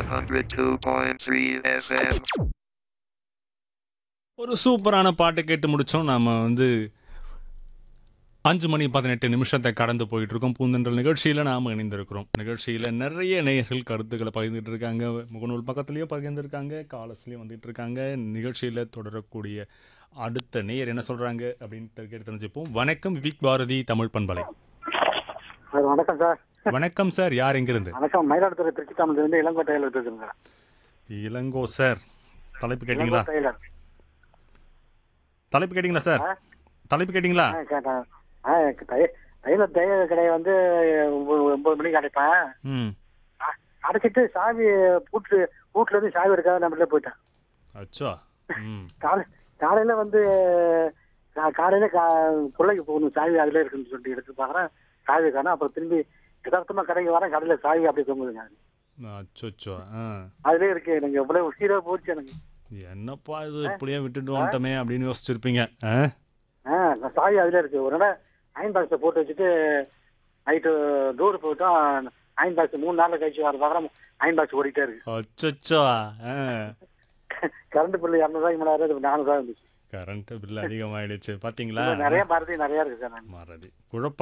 102.3 FM. ஒரு சூப்பரான பாட்டு கேட்டு முடிச்சோம் நாம வந்து அஞ்சு மணி பதினெட்டு நிமிஷத்தை கடந்து போயிட்டு இருக்கோம் பூந்தென்றல் நிகழ்ச்சியில் நாம் இணைந்திருக்கிறோம் நிகழ்ச்சியில் நிறைய நேயர்கள் கருத்துக்களை பகிர்ந்துட்டு இருக்காங்க முகநூல் பக்கத்துலேயும் பகிர்ந்துருக்காங்க காலஸ்லேயும் வந்துட்டு இருக்காங்க நிகழ்ச்சியில் தொடரக்கூடிய அடுத்த நேயர் என்ன சொல்கிறாங்க அப்படின்ட்டு கேட்டு தெரிஞ்சுப்போம் வணக்கம் விக் பாரதி தமிழ் பண்பலை சார் வணக்கம் சார் வணக்கம் சார் யார் எங்கிருந்து வணக்கம் மயிலாடுதுறை திருச்சி தாமதிலிருந்து இளங்கோட்டையில் இருக்குதுங்க இளங்கோ சார் தலைப்பு கேட்டிங்களா டெய்லர் தலைப்பு கேட்டிங்களா சார் தலைப்பு கேட்டிங்களா ஆ கேட்டேன் ஆ டெய்- டெய்லர் டெய்லர் கடையை வந்து ஒன்பது ஒன்பது மணிக்கு அடைப்பேன் ம் அ- அடைச்சிட்டு சாவி பூட்டு பூட்டுல இருந்து சாவி எடுக்காத நம்மளே போயிட்டேன் அச்சோ ம் காலை காலையில வந்து கா- காலையில கா பிள்ளைக்கு போகணும் சாவி அதுல இருக்குன்னு சொல்லிட்டு எடுத்து பாக்குறேன் சாவி காணும் அப்புறம் திரும்பி யதார்த்தமா கடைக்கு வரேன் கடையில சாவி அப்படியே தொங்குதுங்க அச்சோச்சோ ஆ அதுலயே இருக்கு எனக்கு எவ்வளவு உசிரா போச்சு எனக்கு என்னப்பா இது இப்படியே விட்டுட்டு வந்துட்டோமே அப்படின்னு யோசிச்சிருப்பீங்க ஆ? ஆ நான் சாவி அதுல இருக்கு ஒரு நாள் அயன் பாக்ஸை போட்டு வச்சுட்டு நைட்டு டூர் போயிட்டோம் அயன் பாக்ஸ் மூணு நாள்ல கழிச்சு வர பார்க்குறோம் அயன் பாக்ஸ் ஓடிட்டே இருக்கு அச்சச்சோ ஆ கரண்ட் பில்லு இரநூறுவாய்க்கு மேலே நானூறுவா இருந்துச்சு கரண்ட் பில் அதிகமாயிடுச்சு பாத்தீங்களா நிறைய பாரதி நிறைய இருக்கு சார் மறதி குழப்ப